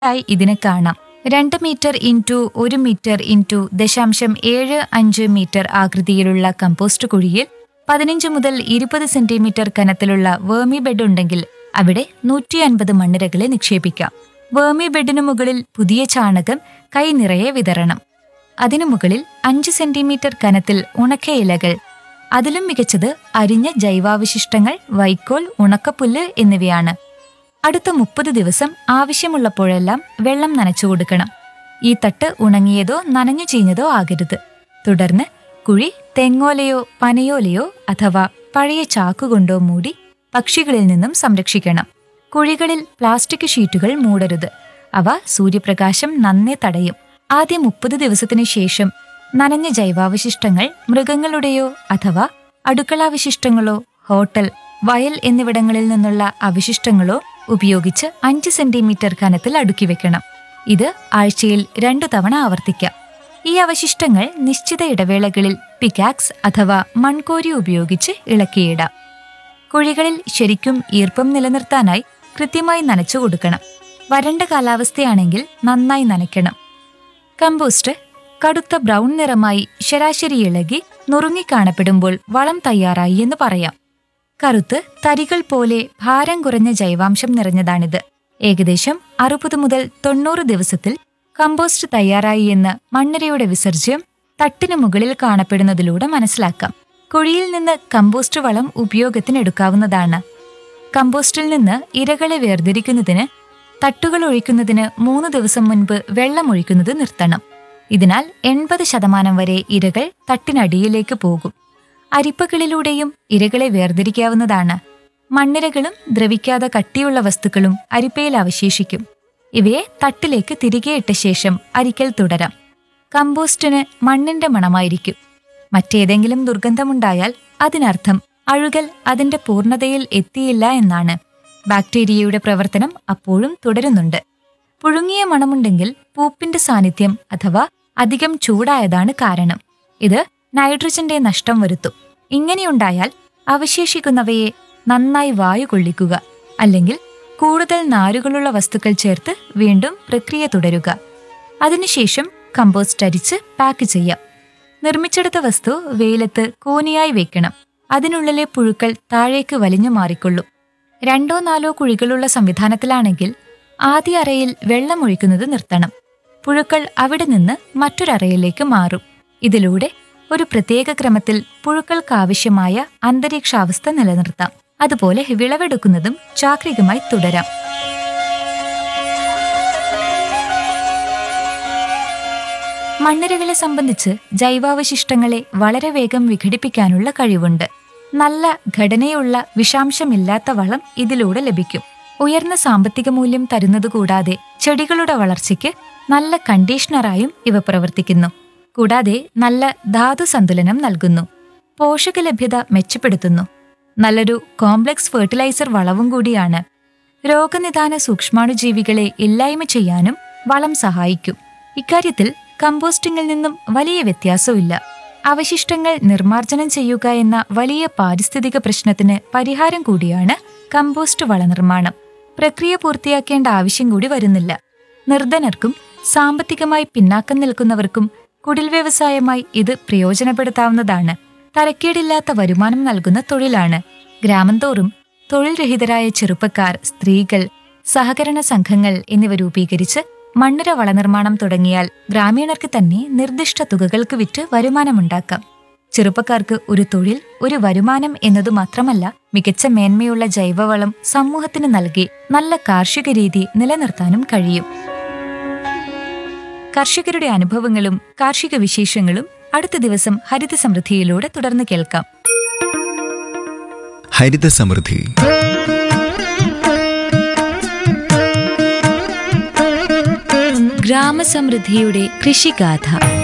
ആയി ഇതിനെ കാണാം രണ്ട് മീറ്റർ ഇൻറ്റു ഒരു മീറ്റർ ഇൻറ്റു ദശാംശം ഏഴ് അഞ്ച് മീറ്റർ ആകൃതിയിലുള്ള കമ്പോസ്റ്റ് കുഴിയിൽ പതിനഞ്ച് മുതൽ ഇരുപത് സെന്റിമീറ്റർ കനത്തിലുള്ള വേമി ബെഡ് ഉണ്ടെങ്കിൽ അവിടെ നൂറ്റി അൻപത് മണ്ണിരകളെ നിക്ഷേപിക്കാം വേമി ബെഡിനു മുകളിൽ പുതിയ ചാണകം കൈ നിറയെ വിതരണം അതിനു മുകളിൽ അഞ്ച് സെന്റിമീറ്റർ കനത്തിൽ ഉണക്ക ഇലകൾ അതിലും മികച്ചത് അരിഞ്ഞ ജൈവാവശിഷ്ടങ്ങൾ വൈക്കോൽ ഉണക്കപ്പുല്ല് എന്നിവയാണ് അടുത്ത മുപ്പത് ദിവസം ആവശ്യമുള്ളപ്പോഴെല്ലാം വെള്ളം നനച്ചു കൊടുക്കണം ഈ തട്ട് ഉണങ്ങിയതോ നനഞ്ഞു ചീഞ്ഞതോ ആകരുത് തുടർന്ന് കുഴി തെങ്ങോലയോ പനയോലയോ അഥവാ പഴയ ചാക്കുകൊണ്ടോ മൂടി പക്ഷികളിൽ നിന്നും സംരക്ഷിക്കണം കുഴികളിൽ പ്ലാസ്റ്റിക് ഷീറ്റുകൾ മൂടരുത് അവ സൂര്യപ്രകാശം നന്നേ തടയും ആദ്യ മുപ്പത് ദിവസത്തിനു ശേഷം നനഞ്ഞ ജൈവാവശിഷ്ടങ്ങൾ മൃഗങ്ങളുടെയോ അഥവാ അടുക്കളാവശിഷ്ടങ്ങളോ ഹോട്ടൽ വയൽ എന്നിവിടങ്ങളിൽ നിന്നുള്ള അവശിഷ്ടങ്ങളോ ഉപയോഗിച്ച് അഞ്ച് സെന്റിമീറ്റർ കനത്തിൽ അടുക്കി വെക്കണം ഇത് ആഴ്ചയിൽ രണ്ടു തവണ ആവർത്തിക്കാം ഈ അവശിഷ്ടങ്ങൾ നിശ്ചിത ഇടവേളകളിൽ പിക്കാക്സ് അഥവാ മൺകോരി ഉപയോഗിച്ച് ഇളക്കിയിടാം കുഴികളിൽ ശരിക്കും ഈർപ്പം നിലനിർത്താനായി കൃത്യമായി നനച്ചു കൊടുക്കണം വരണ്ട കാലാവസ്ഥയാണെങ്കിൽ നന്നായി നനയ്ക്കണം കമ്പോസ്റ്റ് കടുത്ത ബ്രൗൺ നിറമായി ശരാശരി ഇളകി നുറുങ്ങി കാണപ്പെടുമ്പോൾ വളം തയ്യാറായി എന്ന് പറയാം കറുത്ത് തരികൾ പോലെ ഭാരം കുറഞ്ഞ ജൈവാംശം നിറഞ്ഞതാണിത് ഏകദേശം അറുപത് മുതൽ തൊണ്ണൂറ് ദിവസത്തിൽ കമ്പോസ്റ്റ് തയ്യാറായി എന്ന് മണ്ണിരയുടെ വിസർജ്യം തട്ടിനു മുകളിൽ കാണപ്പെടുന്നതിലൂടെ മനസ്സിലാക്കാം കുഴിയിൽ നിന്ന് കമ്പോസ്റ്റ് വളം ഉപയോഗത്തിനെടുക്കാവുന്നതാണ് കമ്പോസ്റ്റിൽ നിന്ന് ഇരകളെ വേർതിരിക്കുന്നതിന് തട്ടുകൾ ഒഴിക്കുന്നതിന് മൂന്ന് ദിവസം മുൻപ് വെള്ളം ഒഴിക്കുന്നത് നിർത്തണം ഇതിനാൽ എൺപത് ശതമാനം വരെ ഇരകൾ തട്ടിനടിയിലേക്ക് പോകും അരിപ്പകളിലൂടെയും ഇരകളെ വേർതിരിക്കാവുന്നതാണ് മണ്ണിരകളും ദ്രവിക്കാതെ കട്ടിയുള്ള വസ്തുക്കളും അരിപ്പയിൽ അവശേഷിക്കും ഇവയെ തട്ടിലേക്ക് തിരികെ ഇട്ട ശേഷം അരിക്കൽ തുടരാം കമ്പോസ്റ്റിന് മണ്ണിന്റെ മണമായിരിക്കും മറ്റേതെങ്കിലും ദുർഗന്ധമുണ്ടായാൽ അതിനർത്ഥം അഴുകൽ അതിന്റെ പൂർണ്ണതയിൽ എത്തിയില്ല എന്നാണ് ബാക്ടീരിയയുടെ പ്രവർത്തനം അപ്പോഴും തുടരുന്നുണ്ട് പുഴുങ്ങിയ മണമുണ്ടെങ്കിൽ പൂപ്പിന്റെ സാന്നിധ്യം അഥവാ അധികം ചൂടായതാണ് കാരണം ഇത് നൈട്രജന്റെ നഷ്ടം വരുത്തും ഇങ്ങനെയുണ്ടായാൽ അവശേഷിക്കുന്നവയെ നന്നായി വായു കൊള്ളിക്കുക അല്ലെങ്കിൽ കൂടുതൽ നാരുകളുള്ള വസ്തുക്കൾ ചേർത്ത് വീണ്ടും പ്രക്രിയ തുടരുക അതിനുശേഷം കമ്പോസ്റ്റ് അരിച്ച് പാക്ക് ചെയ്യാം നിർമ്മിച്ചെടുത്ത വസ്തു വെയിലത്ത് കൂനിയായി വെക്കണം അതിനുള്ളിലെ പുഴുക്കൾ താഴേക്ക് വലിഞ്ഞു മാറിക്കൊള്ളും രണ്ടോ നാലോ കുഴികളുള്ള സംവിധാനത്തിലാണെങ്കിൽ ആദ്യ അറയിൽ വെള്ളം ഒഴിക്കുന്നത് നിർത്തണം പുഴുക്കൾ അവിടെ നിന്ന് മറ്റൊരറയിലേക്ക് മാറും ഇതിലൂടെ ഒരു പ്രത്യേക ക്രമത്തിൽ പുഴുക്കൾക്കാവശ്യമായ അന്തരീക്ഷാവസ്ഥ നിലനിർത്താം അതുപോലെ വിളവെടുക്കുന്നതും ചാക്രികമായി തുടരാം മണ്ണിരകളെ സംബന്ധിച്ച് ജൈവാവശിഷ്ടങ്ങളെ വളരെ വേഗം വിഘടിപ്പിക്കാനുള്ള കഴിവുണ്ട് നല്ല ഘടനയുള്ള വിഷാംശമില്ലാത്ത വളം ഇതിലൂടെ ലഭിക്കും ഉയർന്ന സാമ്പത്തിക മൂല്യം തരുന്നത് കൂടാതെ ചെടികളുടെ വളർച്ചയ്ക്ക് നല്ല കണ്ടീഷണറായും ഇവ പ്രവർത്തിക്കുന്നു കൂടാതെ നല്ല ധാതു സന്തുലനം നൽകുന്നു പോഷകലഭ്യത മെച്ചപ്പെടുത്തുന്നു നല്ലൊരു കോംപ്ലക്സ് ഫെർട്ടിലൈസർ വളവും കൂടിയാണ് രോഗനിദാന സൂക്ഷ്മാണുജീവികളെ ഇല്ലായ്മ ചെയ്യാനും വളം സഹായിക്കും ഇക്കാര്യത്തിൽ കമ്പോസ്റ്റിംഗിൽ നിന്നും വലിയ വ്യത്യാസമില്ല അവശിഷ്ടങ്ങൾ നിർമ്മാർജ്ജനം ചെയ്യുക എന്ന വലിയ പാരിസ്ഥിതിക പ്രശ്നത്തിന് പരിഹാരം കൂടിയാണ് കമ്പോസ്റ്റ് വളനിർമ്മാണം പ്രക്രിയ പൂർത്തിയാക്കേണ്ട ആവശ്യം കൂടി വരുന്നില്ല നിർധനർക്കും സാമ്പത്തികമായി പിന്നാക്കം നിൽക്കുന്നവർക്കും കുടിൽ വ്യവസായമായി ഇത് പ്രയോജനപ്പെടുത്താവുന്നതാണ് തരക്കേടില്ലാത്ത വരുമാനം നൽകുന്ന തൊഴിലാണ് ഗ്രാമം തോറും തൊഴിൽ രഹിതരായ ചെറുപ്പക്കാർ സ്ത്രീകൾ സഹകരണ സംഘങ്ങൾ എന്നിവ രൂപീകരിച്ച് മണ്ണിര വളനിർമ്മാണം തുടങ്ങിയാൽ ഗ്രാമീണർക്ക് തന്നെ നിർദ്ദിഷ്ട തുകകൾക്ക് വിറ്റ് വരുമാനമുണ്ടാക്കാം ചെറുപ്പക്കാർക്ക് ഒരു തൊഴിൽ ഒരു വരുമാനം എന്നതു മാത്രമല്ല മികച്ച മേന്മയുള്ള ജൈവവളം സമൂഹത്തിന് നൽകി നല്ല കാർഷിക രീതി നിലനിർത്താനും കഴിയും കർഷകരുടെ അനുഭവങ്ങളും കാർഷിക വിശേഷങ്ങളും അടുത്ത ദിവസം ഹരിത സമൃദ്ധിയിലൂടെ തുടർന്ന് കേൾക്കാം ഹരിത സമൃദ്ധി ഗ്രാമസമൃദ്ധിയുടെ കൃഷിഗാഥ